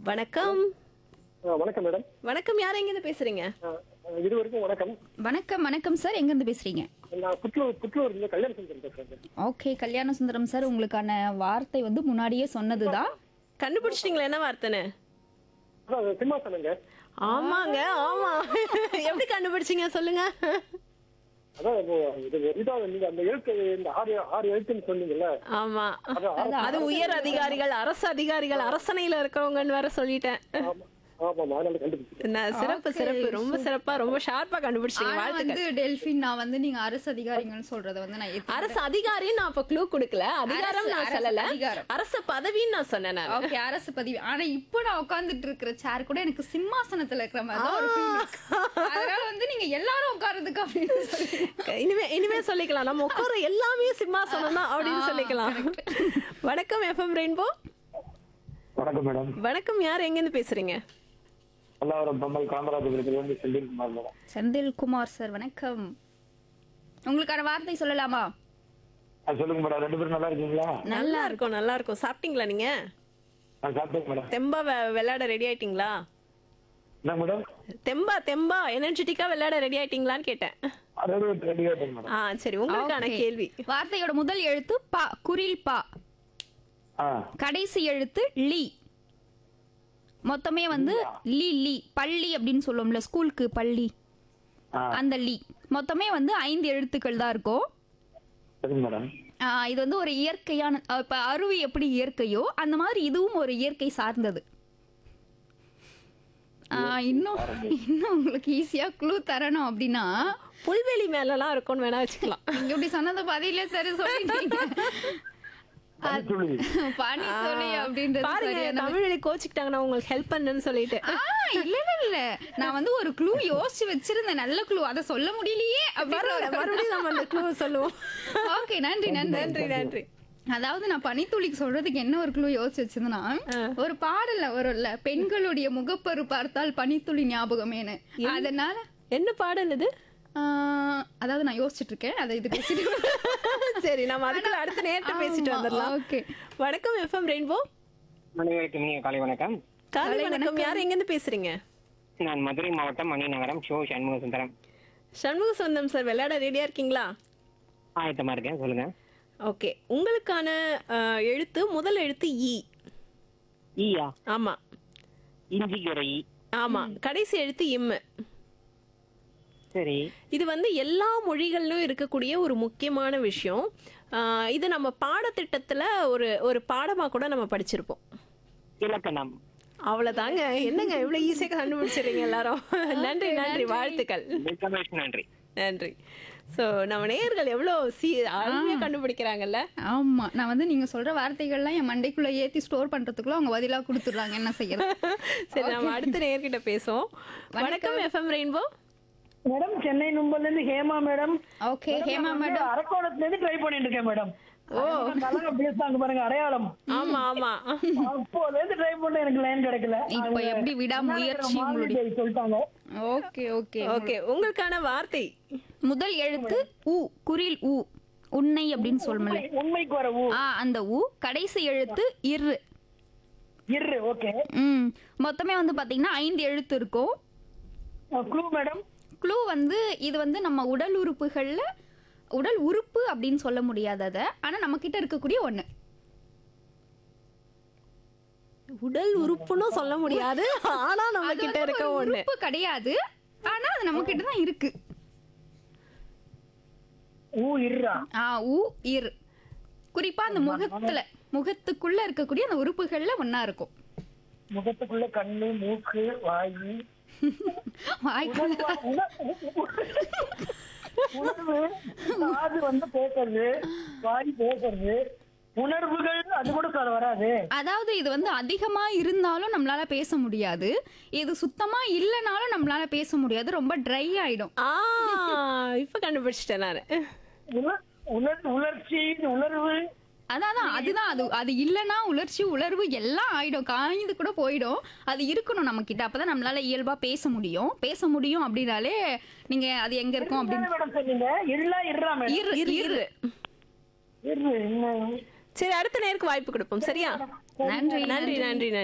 வணக்கம் ஆ, வணக்கம் மேடம் வணக்கம் யார் எங்க இருந்து பேசுறீங்க ஆ, இருவருக்கும் வணக்கம் வணக்கம் வணக்கம் சார் எங்கேருந்து பேசுறீங்க நான் புத்தூர் புத்தூர்ல கல்யாண சுந்தரம் பேசுறேன் ஓகே கல்யாண சுந்தரம் சார் உங்களுக்கான வார்த்தை வந்து முன்னாடியே சொன்னதுதான் கண்டுபிடிச்சிட்டீங்களா என்ன வார்த்தைன்னு அதான் சிம்மாசனங்க ஆமாங்க ஆமா எப்படி கண்டுபிடிச்சீங்க சொல்லுங்க அதான் இப்போ இது இதான் நீங்க அந்த எழுத்து இந்த ஆறு ஆறு எழுத்துன்னு சொன்னீங்கல்ல ஆமா அதான் அது உயர் அதிகாரிகள் அரசு அதிகாரிகள் அரசணையில இருக்கிறவங்கன்னு வேற சொல்லிட்டேன் ஆமா ஆமாம் அதனால கண்டுபிடிச்சேன் நான் சிறப்பு சிறப்பு ரொம்ப சிறப்பா ரொம்ப ஷார்ப்பா கண்டுபிடிச்சீங்க ஆனா வாழ்த்துக்கள் வந்து டெல்பின் நான் வந்து நீங்க அரசு அதிகாரிங்கன்னு சொல்றத வந்து நான் ஏத்துக்கிறேன். அரசு அதிகாரி நான் அப்ப க்ளூ கொடுக்கல அதிகாரம் அரசு- நான் அரசு சொல்லல அதிகாரம். அரசு பதவின்னு நான் சொன்னேன் நான் ஓகே அரசு பதிவு ஆனா இப்போ நான் உட்கார்ந்துட்டு இருக்கிற சேர் கூட எனக்கு சிம்மாசனத்துல இருக்கிற மாதிரி தான் ஒரு feel இருக்கு. அதனால வந்து நீங்க எல்லாரும் உட்கார்றதுக்கு அப்படின்னு சொல்லி இனிமே இனிமே சொல்லிக்கலாம் நம்ம உட்கார எல்லாமே சிம்மாசனம் தான் அப்படின்னு சொல்லிக்கலாம் வணக்கம் எஃப்எம் ரெயின்போ வணக்கம் மேடம் வணக்கம் யார் எங்க இருந்து பேசுறீங்க பல்லாவரம் பம்மல் காமராஜபுரத்துல இருந்து செந்தில்குமார் மேடம் செந்தில்குமார் சார் வணக்கம் உங்களுக்கான வார்த்தை சொல்லலாமா ஆ, சொல்லுங்க மேடம் ரெண்டு பேரும் நல்லா இருக்கீங்களா நல்லா இருக்கும் நல்லா இருக்கும் சாப்பிட்டீங்களா நீங்க நான் சாப்பிட்டேன் மேடம் தெம்பா வெ- விளையாட ரெடி ஆயிட்டீங்களா என்ன மேடம் தெம்பா தெம்பா எனர்ஜெட்டிக்கா விளையாட ரெடி ஆயிட்டீங்களான்னு கேட்டேன் ரெடி ரெடி ஆயிட்டேன் மேடம் ஆ சரி உங்களுக்கான Okay. கேள்வி வார்த்தையோட முதல் எழுத்து பா குரில் பா ஆ கடைசி எழுத்து லீ மொத்தமே வந்து லீ லீ பள்ளி அப்படின்னு சொல்லுவோம்ல ஸ்கூலுக்கு பள்ளி ஆ அந்த லீ மொத்தமே வந்து ஐந்து எழுத்துக்கள் தான் இருக்கும் சரிங்க மேடம் ஆ, இது வந்து ஒரு இயற்கையான அ, இப்ப அருவி எப்படி இயற்கையோ அந்த மாதிரி இதுவும் ஒரு இயற்கை சார்ந்தது ஆ, இன்னும் இன்னும் உங்களுக்கு ஈஸியா க்ளூ தரணும் அப்படின்னா புல்வெளி மேலலாம் இருக்கும்னு வேணா வச்சுக்கலாம் நீங்க இப்படி சொன்னது பதிலே சரி சொல்லிட்டீங்க பனித்துளி பனி சொல்லி அப்படின்றது பாருங்க சரியான தமிழ் கோச்சிக்கிட்டாங்கன்னா உங்களுக்கு ஹெல்ப் பண்ணுன்னு சொல்லிட்டு ஆ, இல்ல இல்ல இல்ல நான் வந்து ஒரு க்ளூ யோசிச்சு வச்சிருந்தேன் நல்ல க்ளூ அத சொல்ல முடியலையே பரவாயில்ல, மறுபடியும் நம்ம அந்த க்ளூ சொல்லுவோம் ஓகே நன்றி நன்றி நன்றி நன்றி அதாவது நான் பனித்துளிக்கு சொல்றதுக்கு என்ன ஒரு க்ளூ யோசிச்சு வச்சிருந்தேன்னா ஒரு பாடல்ல வரும்ல பெண்களுடைய முகப்பரு பார்த்தால் பனித்துளி ஞாபகமேனு அதனால என்ன பாடல் இது ஆ, அதாவது நான் யோசிச்சுட்டு இருக்கேன் அதை இது பேசிட்டு சரி நம்ம அதுக்குள்ள அடுத்த நேரத்தை பேசிட்டு ஆமா, வந்துடலாம் okay. வணக்கம் எஃப்எம் ரெயின்போ அனைவருக்கும் இனிய காலை வணக்கம் காலை வணக்கம் யார் எங்க இருந்து பேசுறீங்க நான் மதுரை மாவட்டம் மணி நகரம் ஷோ சண்முக சுந்தரம் சண்முக சொந்தம் சார் விளையாட ரெடியா இருக்கீங்களா ஆயத்தமா இருக்கேன் சொல்லுங்க ஓகே உங்களுக்கான அஹ், எழுத்து முதல் எழுத்து இ ஈயா ஆமா இஞ்சிக்கு ஒரு ஈ ஆமா கடைசி எழுத்து இம்மு சரி இது வந்து எல்லா மொழிகளிலும் இருக்கக்கூடிய ஒரு முக்கியமான விஷயம் ஆஹ் இது நம்ம பாடத்திட்டத்துல ஒரு ஒரு பாடமா கூட நம்ம படிச்சிருப்போம் இலக்கணம் அவ்வளவுதாங்க என்னங்க இவ்வளவு ஈஸியா கண்டுபிடிச்சிடுறீங்க எல்லாரும் நன்றி நன்றி வாழ்த்துக்கள் மிக்க மகிழ்ச்சி, நன்றி நன்றி சோ நம்ம நேயர்கள் எவ்வளவு சி அருமையா கண்டுபிடிக்கிறாங்கல்ல ஆமா நான் வந்து நீங்க சொல்ற வார்த்தைகள்லாம் என் மண்டைக்குள்ள ஏத்தி ஸ்டோர் பண்றதுக்குள்ள அவங்க பதிலா கொடுத்துடுறாங்க என்ன செய்யறது சரி நம்ம அடுத்த நேயர்கிட்ட பேசுவோம் வணக்கம் எஃப்எம் ரெயின்போ மேடம் சென்னை நும்பல்ல இருந்து Hema madam okay Hema madam அரக்கோணத்துல இருந்து ட்ரை பண்ணிட்டு இருக்கேன் மேடம் ஓ கலங்க பேசுறாங்க பாருங்க அடையாளம் ஆமா ஆமா அப்போல இருந்து ட்ரை பண்ண எனக்கு லைன் கிடைக்கல இப்ப எப்படி விடாமுயற்சி உங்களுடைய மாலினி சொல்லிட்டாங்க ஓகே ஓகே ஓகே உங்களுக்கான வார்த்தை முதல் எழுத்து உ குரில் உ உன்னை அப்படின்னு சொல்லும்ல உண்மைக்கு வர ஊ ஆ அந்த உ கடைசி எழுத்து இரு இரு ஓகே ம் மொத்தமே வந்து பாத்தீங்கன்னா ஐந்து எழுத்து இருக்கும் க்ளூ மேடம் க்ளூ வந்து இது வந்து நம்ம உடல் உறுப்புகள்ல உடல் உறுப்பு அப்படின்னு சொல்ல முடியாது அதை ஆனா நம்ம கிட்ட இருக்கக்கூடிய ஒண்ணு உடல் உறுப்புன்னு சொல்ல முடியாது ஆனா நம்ம அது கிட்ட வந்து இருக்க ஒரு ஒண்ணு உறுப்பு கிடையாது ஆனா அது நம்ம கிட்ட தான் இருக்கு ஊ இருறா ஆ உ இர் குறிப்பா அந்த முகத்துல முகத்துக்குள்ள இருக்கக்கூடிய அந்த உறுப்புகள்ல ஒண்ணா இருக்கும் முகத்துக்குள்ள கண்ணு மூக்கு வாய் வாய்க்குள்ள உணர்வு காது வந்து பேசுறது வாய் பேசுறது உணர்வுகள் அது கூட சொல்ல வராது அதாவது இது வந்து அதிகமா இருந்தாலும் நம்மளால பேச முடியாது இது சுத்தமா இல்லைனாலும் நம்மளால பேச முடியாது ரொம்ப ட்ரை ஆயிடும் ஆ இப்ப கண்டுபிடிச்சிட்டேன் நானு உணர் உணர் உணர்ச்சி உணர்வு அதான் அதுதான் அது அது இல்லைன்னா உணர்ச்சி உணர்வு எல்லாம் ஆயிடும் காய்ந்து கூட போயிடும் அது இருக்கணும் நம்ம கிட்ட அப்பதான் நம்மளால இயல்பா பேச முடியும் பேச முடியும் அப்படின்னாலே நீங்க அது எங்க இருக்கும் அப்படின்னு மேடம் சொன்னீங்க இருளா இருறா மேடம் இரு இரு இரு இரு இரு என்ன சரி அடுத்த நேருக்கு வாய்ப்பு கொடுப்போம் சரியா நன்றி நன்றி நன்றி நன்றி